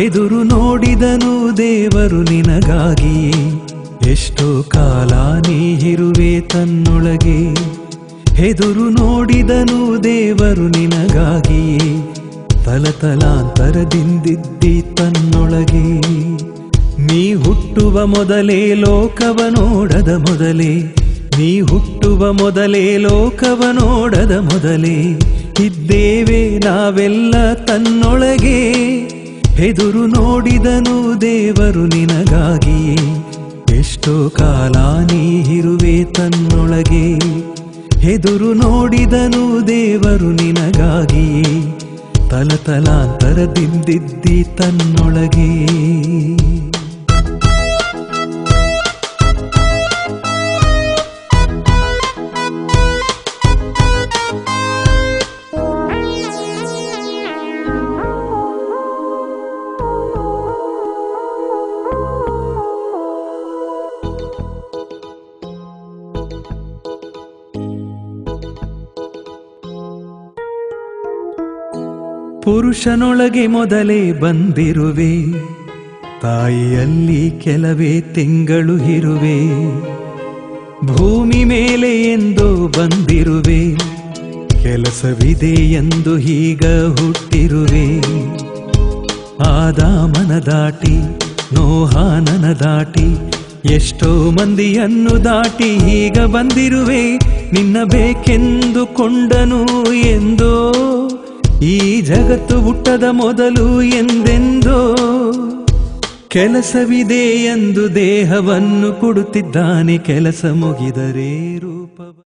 ಹೆದುರು ನೋಡಿದನು ದೇವರು ನಿನಗಾಗಿಯೇ ಎಷ್ಟೋ ಕಾಲ ನೀಹಿರುವೆ ತನ್ನೊಳಗೆ ಹೆದುರು ನೋಡಿದನು ದೇವರು ನಿನಗಾಗಿಯೇ ತಲತಲಾಂತರದಿಂದಿದ್ದಿ ತನ್ನೊಳಗೆ ನೀ ಹುಟ್ಟುವ ಮೊದಲೇ ಲೋಕವ ನೋಡದ ಮೊದಲೇ ನೀ ಹುಟ್ಟುವ ಮೊದಲೇ ಲೋಕವ ನೋಡದ ಮೊದಲೇ ಇದ್ದೇವೆ ನಾವೆಲ್ಲ ತನ್ನೊಳಗೆ ಹೆದುರು ನೋಡಿದನು ದೇವರು ನಿನಗಾಗಿಯೇ ಎಷ್ಟೋ ಕಾಲ ನೀಹಿರುವೆ ತನ್ನೊಳಗೆ ಹೆದುರು ನೋಡಿದನು ದೇವರು ನಿನಗಾಗಿಯೇ ತಲತಲಾಂತರದಿಂದಿದ್ದಿ ತನ್ನೊಳಗೆ ಪುರುಷನೊಳಗೆ ಮೊದಲೇ ಬಂದಿರುವೆ ತಾಯಿಯಲ್ಲಿ ಕೆಲವೇ ತಿಂಗಳು ಇರುವೆ ಭೂಮಿ ಮೇಲೆ ಎಂದು ಬಂದಿರುವೆ ಕೆಲಸವಿದೆ ಎಂದು ಹೀಗ ಹುಟ್ಟಿರುವೆ ಆದಾಮನ ದಾಟಿ ನೋಹಾನನ ದಾಟಿ ಎಷ್ಟೋ ಮಂದಿಯನ್ನು ದಾಟಿ ಈಗ ಬಂದಿರುವೆ ನಿನ್ನ ಬೇಕೆಂದು ಕೊಂಡನು ಎಂದೋ ಈ ಜಗತ್ತು ಹುಟ್ಟದ ಮೊದಲು ಎಂದೆಂದೋ ಕೆಲಸವಿದೆ ಎಂದು ದೇಹವನ್ನು ಕೊಡುತ್ತಿದ್ದಾನೆ ಕೆಲಸ ಮುಗಿದರೆ ರೂಪವ